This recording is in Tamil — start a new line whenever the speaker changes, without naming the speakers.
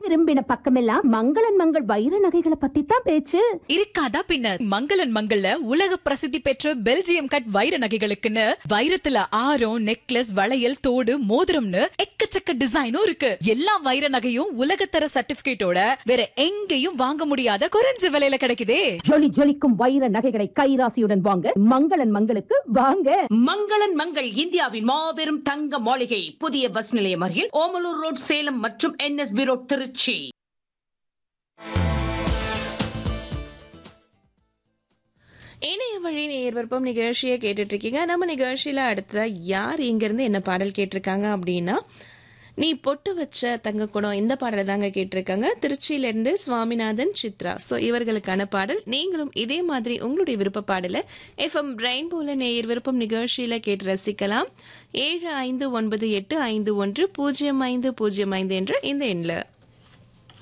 திரும்பின பக்கமெல்லாம் மங்களன் மங்கள் வைர நகைகளை பத்தி தான் பேச்சு
இருக்காதா பின்ன மங்களன் மங்கள்ல உலக பிரசித்தி பெற்ற பெல்ஜியம் கட் வைர நகைகளுக்குன்னு வைரத்துல ஆரம் நெக்லஸ் வளையல் தோடு மோதிரம்னு எக்கச்சக்க டிசைனும் இருக்கு எல்லா வைர நகையும் உலகத்தர சர்டிபிகேட்டோட வேற எங்கேயும் வாங்க முடியாத குறைஞ்ச விலையில கிடைக்குதே
ஜொலி ஜொலிக்கும் வைர நகைகளை கைராசியுடன் வாங்க மங்களன் மங்களுக்கு வாங்க
மங்களன் மங்கள் இந்தியாவின் மாபெரும் தங்க மாளிகை புதிய பஸ் நிலையம் அருகில் ஓமலூர் ரோட் சேலம் மற்றும் என்எஸ்பி ரோட் திருச்சி
இணைய வழி நேர் விருப்பம் நிகழ்ச்சியை கேட்டுட்டு இருக்கீங்க நம்ம நிகழ்ச்சியில அடுத்ததா யார் இங்க இருந்து என்ன பாடல் கேட்டிருக்காங்க அப்படின்னா நீ பொட்டு வச்ச தங்க குடம் இந்த பாடலை தாங்க கேட்டிருக்காங்க திருச்சியில இருந்து சுவாமிநாதன் சித்ரா ஸோ இவர்களுக்கான பாடல் நீங்களும் இதே மாதிரி உங்களுடைய விருப்ப பாடலை எஃப்எம் ரெயின்போல நேயர் விருப்பம் நிகழ்ச்சியில கேட்டு ரசிக்கலாம் ஏழு ஐந்து ஒன்பது எட்டு ஐந்து ஒன்று பூஜ்ஜியம் ஐந்து பூஜ்ஜியம் ஐந்து என்ற இந்த எண்ணில்